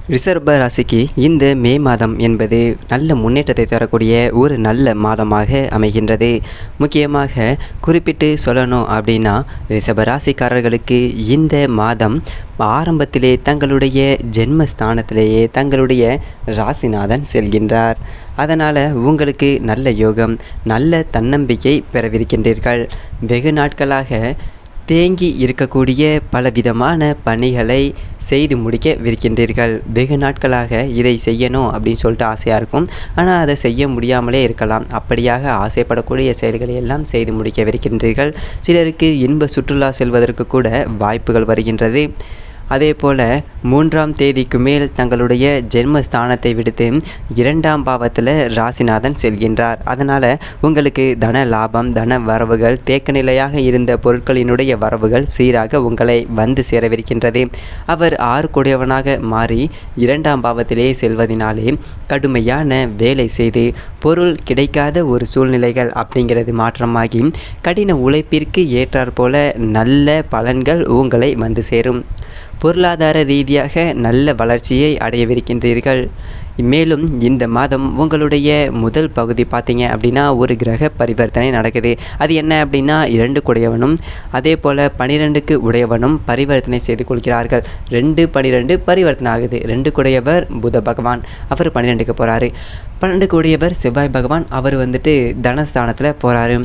ரிஷர்ப ராசிக்கு இந்த மே மாதம் என்பது நல்ல முன்னேற்றத்தை தரக்கூடிய ஒரு நல்ல மாதமாக அமைகின்றது முக்கியமாக குறிப்பிட்டு சொல்லணும் அப்படின்னா ரிஷப ராசிக்காரர்களுக்கு இந்த மாதம் ஆரம்பத்திலே தங்களுடைய ஜென்மஸ்தானத்திலேயே தங்களுடைய ராசிநாதன் செல்கின்றார் அதனால் உங்களுக்கு நல்ல யோகம் நல்ல தன்னம்பிக்கை பெறவிருக்கின்றீர்கள் வெகு நாட்களாக தேங்கி இருக்கக்கூடிய பலவிதமான பணிகளை செய்து முடிக்கவிருக்கின்றீர்கள் வெகு நாட்களாக இதை செய்யணும் அப்படின்னு சொல்லிட்டு ஆசையாக இருக்கும் ஆனால் அதை செய்ய முடியாமலே இருக்கலாம் அப்படியாக ஆசைப்படக்கூடிய செயல்களை எல்லாம் செய்து முடிக்கவிருக்கின்றீர்கள் சிலருக்கு இன்ப சுற்றுலா செல்வதற்கு கூட வாய்ப்புகள் வருகின்றது அதே போல் மூன்றாம் தேதிக்கு மேல் தங்களுடைய ஜென்மஸ்தானத்தை விடுத்து இரண்டாம் பாவத்தில் ராசிநாதன் செல்கின்றார் அதனால் உங்களுக்கு தன லாபம் தன வரவுகள் தேக்க நிலையாக இருந்த பொருட்களினுடைய வரவுகள் சீராக உங்களை வந்து சேரவிருக்கின்றது அவர் ஆறு கொடையவனாக மாறி இரண்டாம் பாவத்திலே செல்வதினாலே கடுமையான வேலை செய்து பொருள் கிடைக்காத ஒரு சூழ்நிலைகள் அப்படிங்கிறது மாற்றமாகி கடின உழைப்பிற்கு ஏற்றாற்போல நல்ல பலன்கள் உங்களை வந்து சேரும் பொருளாதார ரீதியாக நல்ல வளர்ச்சியை அடையவிருக்கின்றீர்கள் மேலும் இந்த மாதம் உங்களுடைய முதல் பகுதி பார்த்தீங்க அப்படின்னா ஒரு கிரக பரிவர்த்தனை நடக்குது அது என்ன அப்படின்னா இரண்டு குடையவனும் அதே போல் பனிரெண்டுக்கு உடையவனும் பரிவர்த்தனை செய்து கொள்கிறார்கள் ரெண்டு பனிரெண்டு பரிவர்த்தனை ஆகுது ரெண்டு குடையவர் புத பகவான் அவர் பன்னிரெண்டுக்கு போகிறாரு பன்னெண்டுக்கு உடையவர் செவ்வாய் பகவான் அவர் வந்துட்டு தனஸ்தானத்தில் போகிறாரு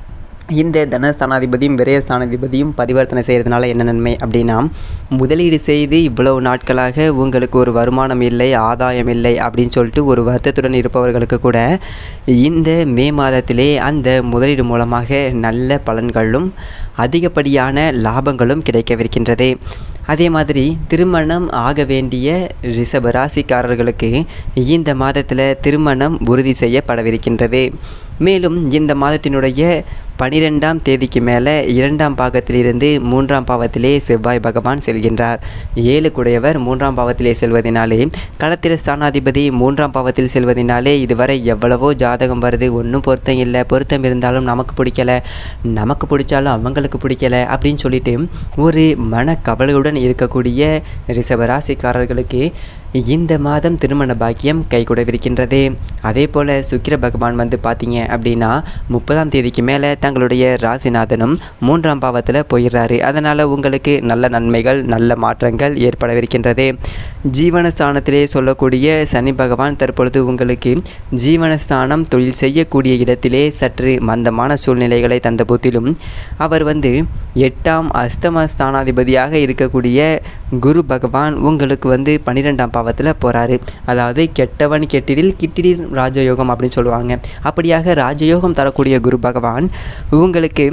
இந்த தனஸ்தானாதிபதியும் விரயஸ்தானாதிபதியும் பரிவர்த்தனை செய்கிறதுனால என்ன நன்மை அப்படின்னா முதலீடு செய்து இவ்வளவு நாட்களாக உங்களுக்கு ஒரு வருமானம் இல்லை ஆதாயம் இல்லை அப்படின்னு சொல்லிட்டு ஒரு வருத்தத்துடன் இருப்பவர்களுக்கு கூட இந்த மே மாதத்திலே அந்த முதலீடு மூலமாக நல்ல பலன்களும் அதிகப்படியான லாபங்களும் கிடைக்கவிருக்கின்றது அதே மாதிரி திருமணம் ஆக வேண்டிய ரிஷப ராசிக்காரர்களுக்கு இந்த மாதத்தில் திருமணம் உறுதி செய்யப்படவிருக்கின்றது மேலும் இந்த மாதத்தினுடைய பனிரெண்டாம் தேதிக்கு மேலே இரண்டாம் பாகத்திலிருந்து மூன்றாம் பாவத்திலே செவ்வாய் பகவான் செல்கின்றார் ஏழு குடையவர் மூன்றாம் பாவத்திலே செல்வதனாலே களத்திர ஸ்தானாதிபதி மூன்றாம் பாவத்தில் செல்வதனாலே இதுவரை எவ்வளவோ ஜாதகம் வருது ஒன்றும் பொருத்தம் இல்லை பொருத்தம் இருந்தாலும் நமக்கு பிடிக்கல நமக்கு பிடிச்சாலும் அவங்களுக்கு பிடிக்கல அப்படின்னு சொல்லிட்டு ஒரு மன கவலையுடன் இருக்கக்கூடிய ரிஷபராசிக்காரர்களுக்கு இந்த மாதம் திருமண பாக்கியம் கைகூடவிருக்கின்றது அதே போல் சுக்கிர பகவான் வந்து பார்த்தீங்க அப்படின்னா முப்பதாம் தேதிக்கு மேலே தங்களுடைய ராசிநாதனும் மூன்றாம் பாவத்தில் போயிடுறாரு அதனால் உங்களுக்கு நல்ல நன்மைகள் நல்ல மாற்றங்கள் ஏற்படவிருக்கின்றது ஜீவனஸ்தானத்திலே சொல்லக்கூடிய சனி பகவான் தற்பொழுது உங்களுக்கு ஜீவனஸ்தானம் தொழில் செய்யக்கூடிய இடத்திலே சற்று மந்தமான சூழ்நிலைகளை தந்த போதிலும் அவர் வந்து எட்டாம் அஸ்தம ஸ்தானாதிபதியாக இருக்கக்கூடிய குரு பகவான் உங்களுக்கு வந்து பன்னிரெண்டாம் பாவத்தில் போகிறாரு அதாவது கெட்டவன் கெட்டிடில் கிட்டிடில் ராஜயோகம் அப்படின்னு சொல்லுவாங்க அப்படியாக ராஜயோகம் தரக்கூடிய குரு பகவான் உங்களுக்கு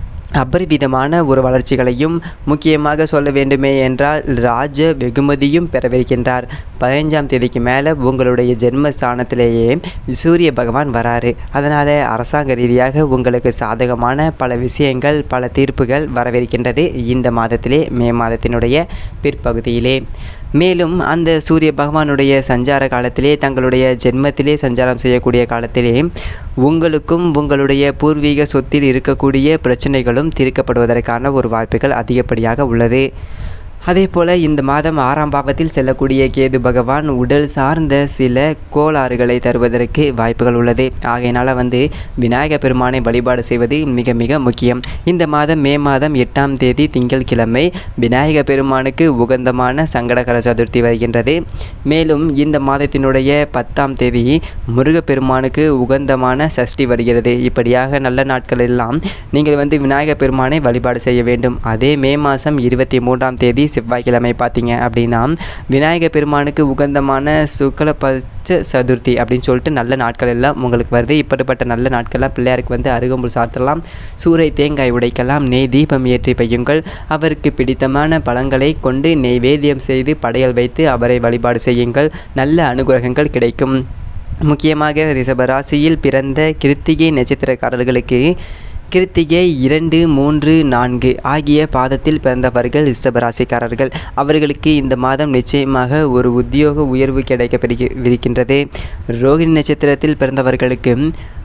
அபரிவிதமான ஒரு வளர்ச்சிகளையும் முக்கியமாக சொல்ல வேண்டுமே என்றால் ராஜ வெகுமதியும் பெறவிருக்கின்றார் பதினஞ்சாம் தேதிக்கு மேலே உங்களுடைய ஜென்மஸ்தானத்திலேயே சூரிய பகவான் வராரு அதனால் அரசாங்க ரீதியாக உங்களுக்கு சாதகமான பல விஷயங்கள் பல தீர்ப்புகள் வரவிருக்கின்றது இந்த மாதத்திலே மே மாதத்தினுடைய பிற்பகுதியிலே மேலும் அந்த சூரிய பகவானுடைய சஞ்சார காலத்திலே தங்களுடைய ஜென்மத்திலே சஞ்சாரம் செய்யக்கூடிய காலத்திலே உங்களுக்கும் உங்களுடைய பூர்வீக சொத்தில் இருக்கக்கூடிய பிரச்சனைகளும் தீர்க்கப்படுவதற்கான ஒரு வாய்ப்புகள் அதிகப்படியாக உள்ளது அதே போல் இந்த மாதம் ஆறாம் பாவத்தில் செல்லக்கூடிய கேது பகவான் உடல் சார்ந்த சில கோளாறுகளை தருவதற்கு வாய்ப்புகள் உள்ளது ஆகையினால் வந்து விநாயக பெருமானை வழிபாடு செய்வது மிக மிக முக்கியம் இந்த மாதம் மே மாதம் எட்டாம் தேதி திங்கட்கிழமை விநாயக பெருமானுக்கு உகந்தமான சங்கடகர சதுர்த்தி வருகின்றது மேலும் இந்த மாதத்தினுடைய பத்தாம் தேதி முருகப்பெருமானுக்கு உகந்தமான சஷ்டி வருகிறது இப்படியாக நல்ல நாட்கள் எல்லாம் நீங்கள் வந்து விநாயக பெருமானை வழிபாடு செய்ய வேண்டும் அதே மே மாதம் இருபத்தி மூன்றாம் தேதி செவ்வாய்க்கிழமை பார்த்தீங்க அப்படின்னா விநாயக பெருமானுக்கு உகந்தமான சுக்லபட்ச சதுர்த்தி அப்படின்னு சொல்லிட்டு நல்ல நாட்கள் எல்லாம் உங்களுக்கு வருது இப்படிப்பட்ட நல்ல நாட்கள்லாம் பிள்ளையாருக்கு வந்து அருகம்புல் சாத்தலாம் சூறை தேங்காய் உடைக்கலாம் நெய் தீபம் ஏற்றி பையுங்கள் அவருக்கு பிடித்தமான பழங்களை கொண்டு நெய்வேத்தியம் செய்து படையல் வைத்து அவரை வழிபாடு செய்யுங்கள் நல்ல அனுகிரகங்கள் கிடைக்கும் முக்கியமாக ரிஷபராசியில் பிறந்த கிருத்திகை நட்சத்திரக்காரர்களுக்கு கிருத்திகை இரண்டு மூன்று நான்கு ஆகிய பாதத்தில் பிறந்தவர்கள் ரிஷபராசிக்காரர்கள் அவர்களுக்கு இந்த மாதம் நிச்சயமாக ஒரு உத்தியோக உயர்வு கிடைக்க விருக்கின்றது ரோகிணி நட்சத்திரத்தில் பிறந்தவர்களுக்கு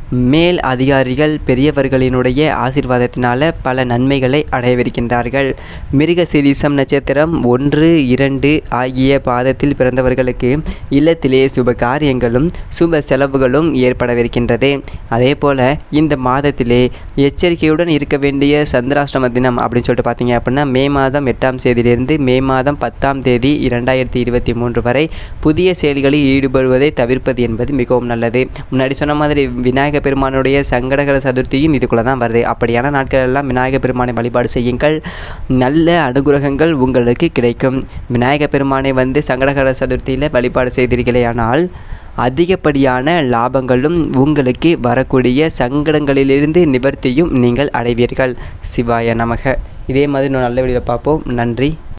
மேல் அதிகாரிகள் பெரியவர்களினுடைய ஆசீர்வாதத்தினால பல நன்மைகளை அடையவிருக்கின்றார்கள் மிருக சிரீசம் நட்சத்திரம் ஒன்று இரண்டு ஆகிய பாதத்தில் பிறந்தவர்களுக்கு இல்லத்திலே சுப காரியங்களும் சுப செலவுகளும் ஏற்படவிருக்கின்றது அதே போல் இந்த மாதத்திலே எச்சரிக்கையுடன் இருக்க வேண்டிய சந்திராஷ்டம தினம் அப்படின்னு சொல்லிட்டு பார்த்தீங்க அப்படின்னா மே மாதம் எட்டாம் தேதியிலிருந்து மே மாதம் பத்தாம் தேதி இரண்டாயிரத்தி இருபத்தி மூன்று வரை புதிய செயல்களில் ஈடுபடுவதை தவிர்ப்பது என்பது மிகவும் நல்லது முன்னாடி சொன்ன மாதிரி விநாயக பெருமானுடைய சங்கடகர சதுர்த்தியும் இதுக்குள்ளே தான் வருது அப்படியான நாட்கள் எல்லாம் விநாயக பெருமானை வழிபாடு செய்யுங்கள் நல்ல அனுகிரகங்கள் உங்களுக்கு கிடைக்கும் விநாயக பெருமானை வந்து சங்கடகர சதுர்த்தியில் வழிபாடு செய்தீர்களே ஆனால் அதிகப்படியான லாபங்களும் உங்களுக்கு வரக்கூடிய சங்கடங்களிலிருந்து நிவர்த்தியும் நீங்கள் அடைவீர்கள் சிவாய நமக இதே மாதிரி இன்னும் நல்ல வீடியோ பார்ப்போம் நன்றி